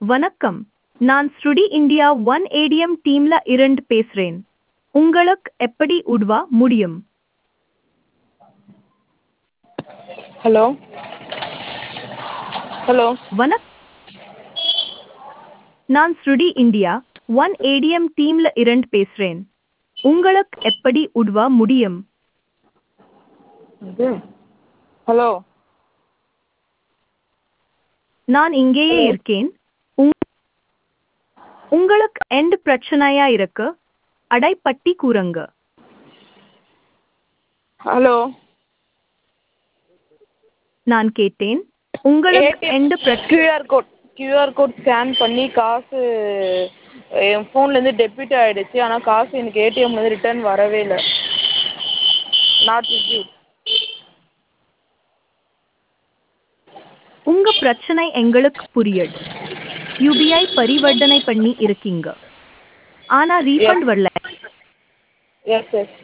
வணக்கம் நான் ஸ்ருடி இந்தியா ஒன் ஏடிஎம் டீம்ல இருந்து பேசுறேன் உங்களுக்கு எப்படி உதவ முடியும் ஹலோ ஹலோ வணக் நான் ஸ்ருடி இந்தியா ஒன் ஏடிஎம் டீம்ல இருந்து பேசுறேன் உங்களுக்கு எப்படி உதவ முடியும் இது ஹலோ நான் இங்கேயே இருக்கேன் உங்- உங்களுக்கு எந்த பிரச்சனையா இருக்கு அடைப்பட்டி கூறுங்க ஹலோ நான் கேட்டேன் உங்களுக்கு எந்த பிரச்சனை QR code QR code scan பண்ணி காசு என் ஃபோன்லேருந்து டெபிட் ஆகிடுச்சு ஆனால் காசு எனக்கு ஏடிஎம்லேருந்து ரிட்டர்ன் வரவே இல்லை நாட் ரிசீவ் உங்க பிரச்சனை எங்களுக்கு புரியுது யூபிஐ பரிவர்த்தனை பண்ணி இருக்கீங்க ஆனா ரீஃபண்ட் வரல எஸ் எஸ்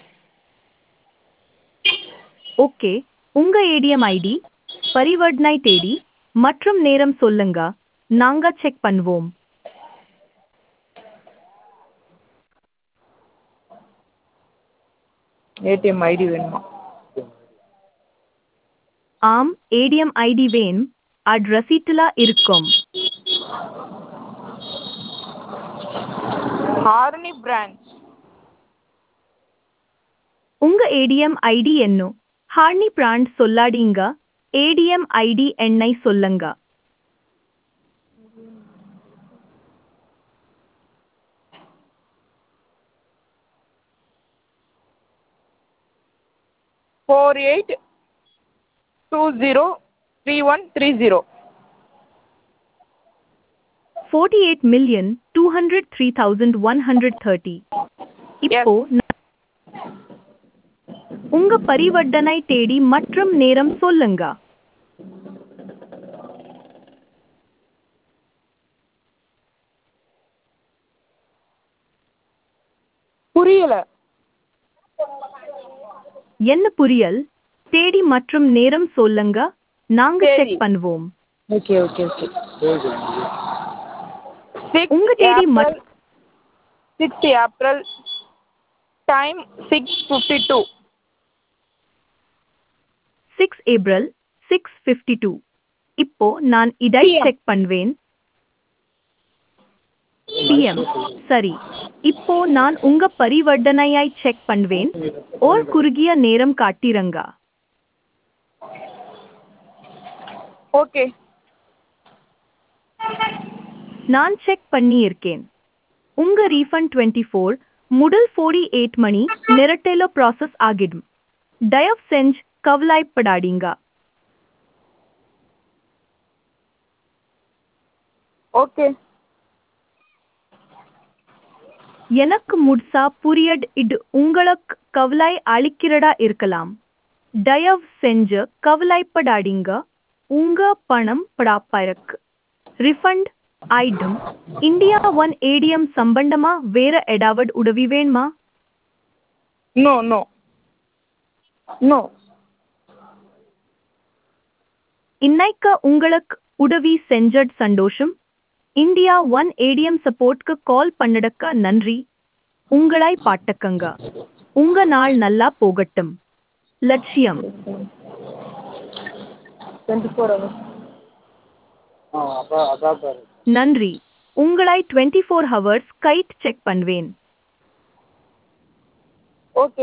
ஓகே உங்க ஏடிஎம் ஐடி பரிவர்த்தனை தேதி மற்றும் நேரம் சொல்லுங்க நாங்க செக் பண்ணுவோம் ஏடிஎம் ஐடி வேணுமா ஆம் ஏடிஎம் ஐடி வேணும் அது ரசீட்டுல இருக்கும் ஹாரணி பிரான்ச் உங்க ஏடிஎம் ஐடி என்ன ஹார்னி பிராண்ட் சொல்லாதீங்க ஏடிஎம் ஐடி எண்ணை சொல்லுங்க four eight two zero three one three zero forty eight million two hundred three thousand one hundred thirty இப்போ நான் உங்க பரிவர்த்தனை தேதி மற்றும் நேரம் சொல்லுங்க புரியல என்ன புரியல் தேதி மற்றும் நேரம் சொல்லுங்க நாங்க தேதி. செக் பண்ணுவோம் ஓகே ஓகே ஓகே சிக்ஸ் உங்க தேதி மட்- six April time six fifty two six April six fifty two இப்போ நான் இதை PM. செக் பண்ணுவேன் பிஎம் சரி இப்போ நான் உங்க பரிவர்த்தனையை செக் பண்ணுவேன் ஓர் குறுகிய நேரம் காட்டிரங்க ஓகே நான் செக் பண்ணி இருக்கேன் உங்க ரீஃபண்ட் டுவெண்ட்டி ஃபோர் முதல் ஃபோர்டி எயிட் மணி நிரட்டேல ப்ராசஸ் ஆகிடும் தயவு செஞ்சு கவலைப்படாதீங்க ஓகே எனக்கு முட்சா புரியட் இது உங்களுக்கு கவலை அளிக்கிறதா இருக்கலாம் தயவு செஞ்சு கவலைப்படாதீங்க உங்க பணம் படாப்பா refund item India one ATM சம்பந்தமா வேற ஏதாவது உதவி வேணுமா நோ நோ நோ இன்னைக்கு உங்களுக்கு உதவி செஞ்சட் சந்தோஷம் இந்தியா ஒன் ஏடிஎம் சப்போர்ட்க்கு கால் பண்ணடக்க நன்றி உங்களை பாட்டக்கங்க உங்க நாள் நல்லா போகட்டும் லட்சியம் டுவெண்ட்டி ஃபோர் ஹவர்ஸ் நன்றி உங்களை டுவெண்ட்டி ஃபோர் ஹவர்ஸ் கைட் செக் பண்ணுவேன் ஓகே